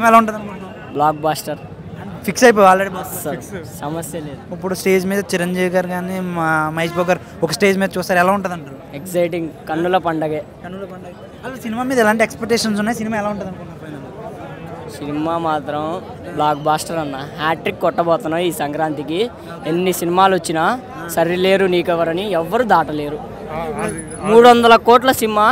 Cinema ఎలా ఉంటుంది అనుకుంటున్నావు బ్లాక్ బాస్టర్ ఫిక్స్ అయిపోయి ఆల్రెడీ సమస్య లేదు ఇప్పుడు స్టేజ్ మీద చిరంజీవి గారు కానీ మా మహేష్ బాబు గారు ఒక స్టేజ్ మీద చూస్తారు ఎలా ఉంటుంది అంటారు ఎక్సైటింగ్ కన్నుల పండగే కన్నుల పండుగ అసలు సినిమా మీద ఎలాంటి ఎక్స్పెక్టేషన్స్ ఉన్నాయి సినిమా ఎలా ఉంటుంది అనుకుంటున్నారు సినిమా మాత్రం బ్లాక్ బాస్టర్ అన్న హ్యాట్రిక్ కొట్టబోతున్నాం ఈ సంక్రాంతికి ఎన్ని సినిమాలు వచ్చినా సరిలేరు నీకెవరని ఎవ్వరు దాటలేరు మూడు వందల కోట్ల సినిమా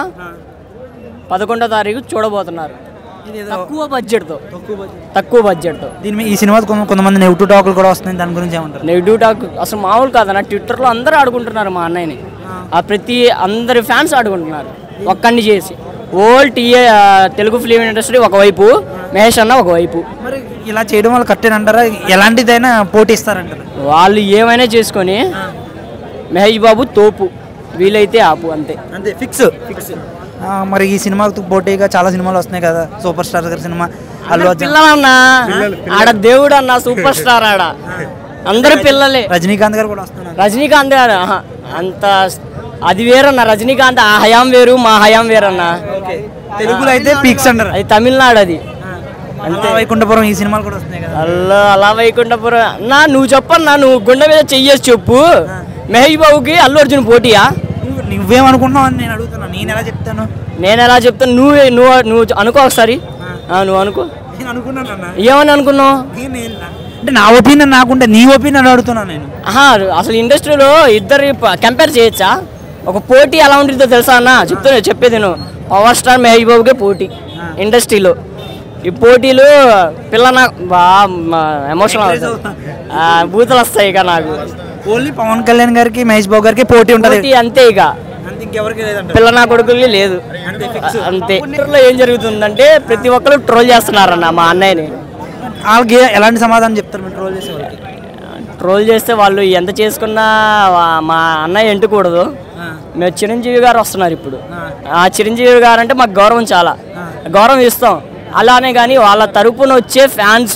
పదకొండో తారీఖు చూడబోతున్నారు తక్కువ బడ్జెట్తో తక్కువ బడ్జెట్తో దీని మీద ఈ సినిమా కొంత- కొంతమంది నెగిటివ్ టాకులు కూడా వస్తున్నాయి దాని గురించి ఏమంటారు నెగిటివ్ టాక్ అసలు మామూలు కాదన్న ట్విట్టర్లో అందరూ ఆడుకుంటున్నారు మా అన్నయ్యని ఆ ప్రతి అందరి ఫ్యాన్స్ ఆడుకుంటున్నారు ఒక్కడిని చేసి ఓల్డ్ టీఏ తెలుగు ఫిలిం ఇండస్ట్రీ ఒకవైపు మహేష్ అన్న ఒకవైపు మరి ఇలా చేయడం వల్ల కట్టేనంటారా అంటారా ఎలాంటిదైనా పోటీ ఇస్తారంటారు వాళ్ళు ఏమైనా చేసుకొని మహేష్ బాబు తోపు వీలైతే ఆపు అంతే అంతే ఫిక్స్ ఫిక్స్ మరి ఈ సినిమాకు పోటీగా చాలా సినిమాలు వస్తున్నాయి కదా సూపర్ స్టార్ గారి సినిమా అల్లు అర్జున్ పిల్లలన్నా ఆడ దేవుడు అన్న సూపర్ స్టార్ ఆడ అందరు పిల్లలే రజనీకాంత్ గారు కూడా వస్తున్నారు రజనీకాంత్ గారు ఆహా, అంత అది వేరన్న రజనీకాంత్ ఆ హయాం వేరు మా హయాం వేరన్న తెలుగులో అయితే పీక్స్ అంటారు అది తమిళనాడు అది అంతే వైకుంఠపురం ఈ సినిమాలు కూడా వస్తున్నాయి కదా అల్లా అలా వైకుంఠపురం నా నువ్వు చెప్పన్నా నువ్వు గుండె మీద చెయ్యేసి చెప్పు మహేష్ బాబుకి అల్లు అర్జున్ పోటీయా నువ్వు- నువ్వేమనుకుంటున్నావు అని నేను అడుగుతున్నా నేను ఎలా చెప్తాను నేను ఎలా చెప్తాను నువ్వు నువ్వు నువ్వు అనుకో ఒకసారి ఆ, నువ్వు అనుకో నేను అనుకున్నాను అన్న ఏమని అనుకున్నావు అంటే నా ఒపీనియన్ నాకుంటే నీ ఒపీనియన్ అడుగుతున్నాను నేను ఆహా అసలు ఇండస్ట్రీలో ఇద్దరు కంపేర్ చేయొచ్చా ఒక పోటీ ఎలా ఉంటుందో తెలుసా అన్న చెప్తున్నా చెప్పేది నేను పవర్ స్టార్ మహేష్ బాబుకే పోటీ ఇండస్ట్రీలో ఈ పోటీలు పిల్ల నాకు బా ఎమోషనల్ అవుతుంది ఆ, బూతులు వస్తాయి ఇక నాకు ఓన్లీ పవన్ కళ్యాణ్ గారికి మహేష్ బాబు గారికి పోటీ ఉంటుంది పోటీ అంతే ఇక అంతే ఇంకెవరికి లేదంట పిల్ల నా కొడుకులకి లేదు అంతే ట్విట్టర్లో ఏం జరుగుతుందంటే ప్రతి ఒక్కరు ట్రోల్ చేస్తున్నారన్న మా అన్నయ్యని వాళ్ళకి ఎలాంటి సమాధానం చెప్తారు మీరు ట్రోల్ చేసే వాళ్ళకి ట్రోల్ చేస్తే వాళ్ళు ఎంత చేసుకున్నా వా- మా అన్నయ్య ఎంటుకూడదు మేము చిరంజీవి గారు వస్తున్నారు ఇప్పుడు ఆ చిరంజీవి గారు అంటే మాకు గౌరవం చాలా గౌరవం ఇస్తాం అలానే కానీ వాళ్ళ తరపున వచ్చే ఫ్యాన్స్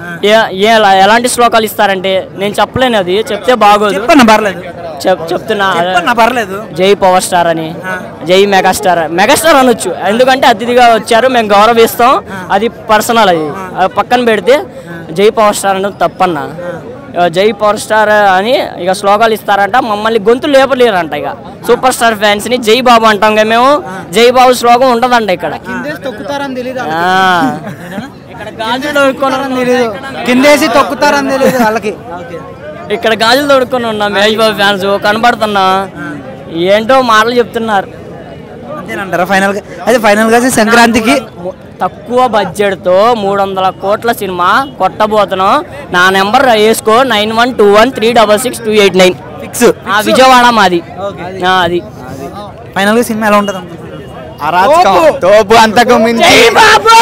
ఎలాంటి శ్లోకాలు ఇస్తారంటే నేను చెప్పలేను అది చెప్తే బాగోదు చెప్పన్నా పర్లేదు చెప్ చెప్తున్నా చెప్పన్నా పర్లేదు జై పవర్ స్టార్ అని జై మెగాస్టార్ మెగాస్టార్ అనొచ్చు ఎందుకంటే అతిథిగా వచ్చారు మేము గౌరవిస్తాం అది పర్సనల్ అది అది పక్కన పెడితే జై పవర్ స్టార్ అనేది తప్పన్న ఇక జై పవర్ స్టార్ అని ఇక శ్లోకాలు ఇస్తారంట మమ్మల్ని గొంతు లేపలేరంట ఇక సూపర్ స్టార్ ఫ్యాన్స్ ని జై బాబు అంటాం కదా మేము జై బాబు శ్లోకం ఉంటదంట ఇక్కడ ఆ. ఇక్కడ గాజులు తొడుక్కొని తెలీదు కిందేసి తొక్కుతారని తెలియదు వాళ్ళకి ఇక్కడ గాజులు తొడుక్కొని ఉన్నాం మహేష్ బాబు ఫ్యాన్స్ కనబడుతున్నా ఏంటో మాటలు చెప్తున్నారు అంతేనంటారా ఫైనల్ గా అయితే ఫైనల్ గా అయితే సంక్రాంతికి తక్కువ బడ్జెట్తో మూడు వందల కోట్ల సినిమా కొట్టబోతున్నాం నా నెంబర్ వేసుకో nine one two one three double six two eight nine fix Vijayawada మాది ఆ, అది ఫైనల్ గా సినిమా ఎలా ఉంటుంది అనుకుంటున్నారు? అరాచకం తోపు అంతకు మించి జై బాబు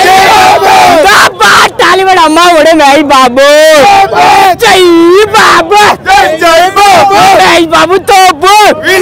బాబా టాలీవుడ్ అమ్మ ఒడే మహేష్ బాబు జై బాబు జై బాబు మహేష్ బాబు తోపు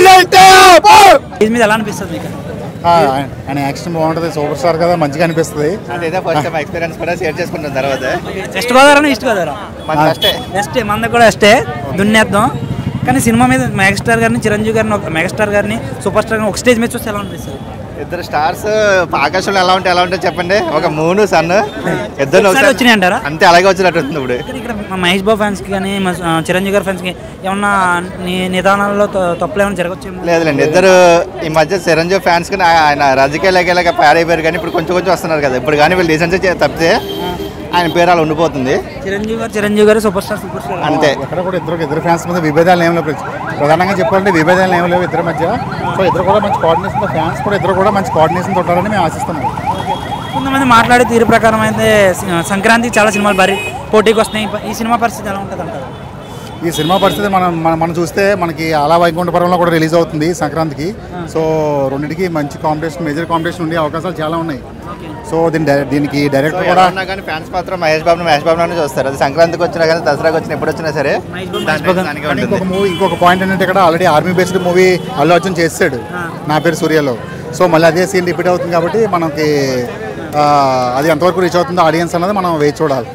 ఇది మీద ఎలా అనిపిస్తుంది మీకు ఆ, ఆయన యాక్షన్ బాగుంటుంది సూపర్ స్టార్ కదా మంచిగా అనిపిస్తుంది అదేదో ఫస్ట్ టైం ఎక్స్పీరియన్స్ కూడా షేర్ చేసుకుంటాం తర్వాత వెస్ట్ గోదావరి ఈస్ట్ గోదావరి మన ఫస్టే నెక్స్ట్ మంద కూడా అష్టే దున్నేద్దాం కానీ సినిమా మీద మెగాస్టార్ గారిని చిరంజీవి గారిని ఒక మెగాస్టార్ గారిని సూపర్ స్టార్ గారిని ఒక స్టేజ్ మీద చూస్తే ఎలా అనిపిస్తుంది ఇద్దరు స్టార్స్ ఆకాశంలో ఎలా ఉంటే ఎలా ఉంటే చెప్పండి ఒక మూను సన్ ఇద్దరు ఒకసారి వచ్చినాయి అంటారా? అంతే అలాగే వచ్చినట్టు ఉంది ఇప్పుడు కానీ ఇక్కడ మా మహేష్ బాబు ఫ్యాన్స్కి కానీ మా ఆ, చిరంజీవి గారి ఫ్యాన్స్కి ఏమన్నా నీ నిదానాల్లో త- తప్పులు ఏమైనా జరగచ్చు లేదులేండి ఇద్దరు ఈ మధ్య చిరంజీవి ఫ్యాన్స్ కి ఆయన రాజకీయాలకి ఇలాగ పాడైపోయారు కానీ ఇప్పుడు కొంచెం కొంచెం వస్తున్నారు కదా ఇప్పుడు కానీ వీళ్ళు డీసెన్స్ తప్పితే ఆయన పేరు అలా ఉండిపోతుంది చిరంజీవి గారు చిరంజీవి గారు సూపర్ స్టార్ సూపర్ స్టార్ అంతే ఎక్కడ కూడా ఇద్దరు ఇద్దరు ఫ్యాన్స్ మధ్య విభేదాలు ఏం లేవు ప్రధానంగా చెప్పాలంటే విభేదాలు ఏం లేవు ఇద్దరి మధ్య సో ఇద్దరు కూడా మంచి కోఆర్డినేషన్ ఫ్యాన్స్ కూడా ఇద్దరు కూడా మంచి కోఆర్డినేషన్ ఉంటారని మేము ఆశిస్తున్నాం కొంతమంది మాట్లాడే తీరు ప్రకారం అయితే సి- సంక్రాంతికి చాలా సినిమాలు భారీ పోటీకి వస్తున్నాయి ఈ సినిమా పరిస్థితి ఎలా ఉంటుంది అంటారు ఈ సినిమా పరిస్థితి మనం మనం మనం చూస్తే మనకి అలా వైకుంఠపురంలో కూడా రిలీజ్ అవుతుంది సంక్రాంతికి సో రెండింటికి మంచి కాంపిటీషన్ మేజర్ కాంపిటీషన్ ఉండే అవకాశాలు చాలా ఉన్నాయి సో దీని డై- దీనికి డైరెక్టర్ కూడా ఉన్నా కానీ ఫ్యాన్స్ మాత్రం మహేష్ బాబు మహేష్ బాబునే చూస్తారు అది సంక్రాంతికి వచ్చినా కానీ దసరాకి వచ్చినా ఎప్పుడు వచ్చినా సరే దాని దానికే కానీ ఉంటుంది ఇంకొక మూవీ ఇంకొక పాయింట్ ఏంటంటే ఇక్కడ already army based movie Allu Arjun చేసాడు నా పేరు సూర్యలో సో మళ్ళీ అదే సీన్ రిపీట్ అవుతుంది కాబట్టి మనకి ఆ, అది ఎంతవరకు రీచ్ అవుతుందో ఆడియన్స్ అన్నది మనం వేచి చూడాలి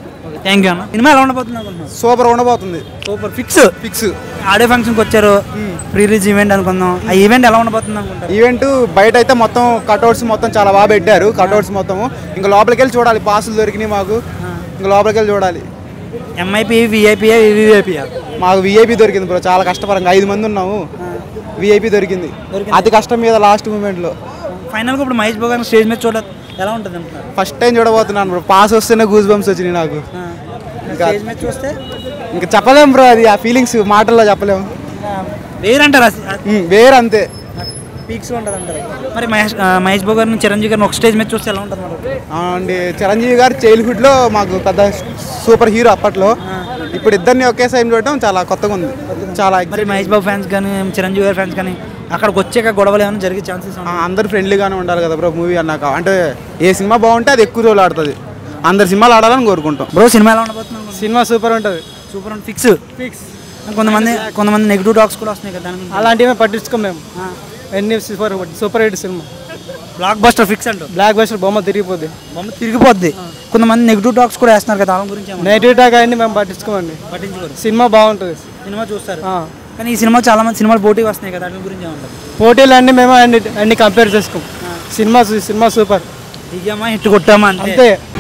థ్యాంక్ యూ అన్న సినిమా ఎలా ఉండబోతుంది అనుకుంటున్నాం సూపర్ ఉండబోతుంది సూపర్ ఫిక్స్ ఫిక్స్ ఆడియో ఫంక్షన్కి వచ్చారు ప్రీ రిలీజ్ ఈవెంట్ అనుకుందాం ఆ ఈవెంట్ ఎలా ఉండబోతుంది అనుకుంటారు ఈవెంట్ బయట అయితే మొత్తం కట్అవుట్స్ మొత్తం చాలా బాగా పెట్టారు కట్అవుట్స్ మొత్తం ఇంకా లోపలికి వెళ్ళి చూడాలి పాసులు దొరికినాయి మాకు ఇంకా లోపలికి వెళ్ళి చూడాలి ఎంఐపి విఐపియా వివిఐపియా మాకు విఐపి దొరికింది బ్రో చాలా కష్టపరంగా ఐదు మంది ఉన్నాము విఐపి దొరికింది అతి కష్టం మీద లాస్ట్ మూమెంట్లో ఫైనల్గా ఇప్పుడు మహేష్ బాబు గారిని స్టేజ్ మీద చూడ ఎలా ఉంటుంది అనుకుంటారు ఫస్ట్ టైం చూడబోతున్నాను బ్రో పాస్ వస్తేనే గూస్ బంప్స్ వచ్చినాయి నాకు ఇంకా స్టేజ్ మీద చూస్తే ఇంకా చెప్పలేం బ్రో అది ఆ ఫీలింగ్స్ మాటల్లో చెప్పలేము వేరంటారు ఉమ్, వేరే అంతే పీక్స్ ఉంటుంది అంటారు మరి మహేష్ ఆ, మహేష్ బాబు గారిని చిరంజీవి గారిని ఒక స్టేజ్ మీద చూస్తే ఎలా ఉంటుంది మరి అండి చిరంజీవి గారు చైల్డ్హుడ్లో మాకు పెద్ద సూపర్ హీరో అప్పట్లో ఇప్పుడు ఇద్దరిని ఒకే సైన్ చూడడం చాలా కొత్తగా ఉంది చాలా మరి మహేష్ బాబు ఫ్యాన్స్ కానీ చిరంజీవి గారి ఫ్యాన్స్ కానీ అక్కడికి వచ్చాక గొడవలు ఏమైనా జరిగే ఛాన్సెస్ ఆ, అందరు ఫ్రెండ్లీగానే ఉండాలి కదా బ్రో మూవీ అన్నాక అంటే ఏ సినిమా బాగుంటే అది ఎక్కువ రోజులు ఆడుతుంది అందరు సినిమాలు ఆడాలని కోరుకుంటాం బ్రో సినిమా ఎలా ఉండబోతుంది అనుకుంటున్నారు? సినిమా సూపర్ ఉంటుంది సూపర్ అండ్ ఫిక్స్ ఫిక్స్ కొంతమంది కొంతమంది నెగిటివ్ టాక్స్ కూడా వస్తున్నాయి కదా దాని గురించి. అలాంటివి పట్టించుకోం మేము ఎన్ని super super hit cinema blockbuster fix అంటూ బ్లాక్ బస్టర్ బొమ్మ తిరిగిపోద్ది బొమ్మ తిరిగిపోద్ది కొంతమంది నెగిటివ్ టాక్స్ కూడా వేస్తున్నారు కదా దాని గురించి ఏమన్నా నెగిటివ్ టాక్ అన్ని మేము పట్టించుకోమండి పట్టించుకోరు సినిమా బాగుంటుంది సినిమా చూస్తారు కానీ ఈ సినిమా చాలా మంది సినిమాలు పోటీ వస్తున్నాయి కదా దాని గురించి ఏమంటారు పోటీలు అన్ని మేము అన్ని అన్ని కంపేర్ చేసుకోం సినిమా సినిమా సూపర్ దిగామా హిట్ కొట్టామా అంటే అంతే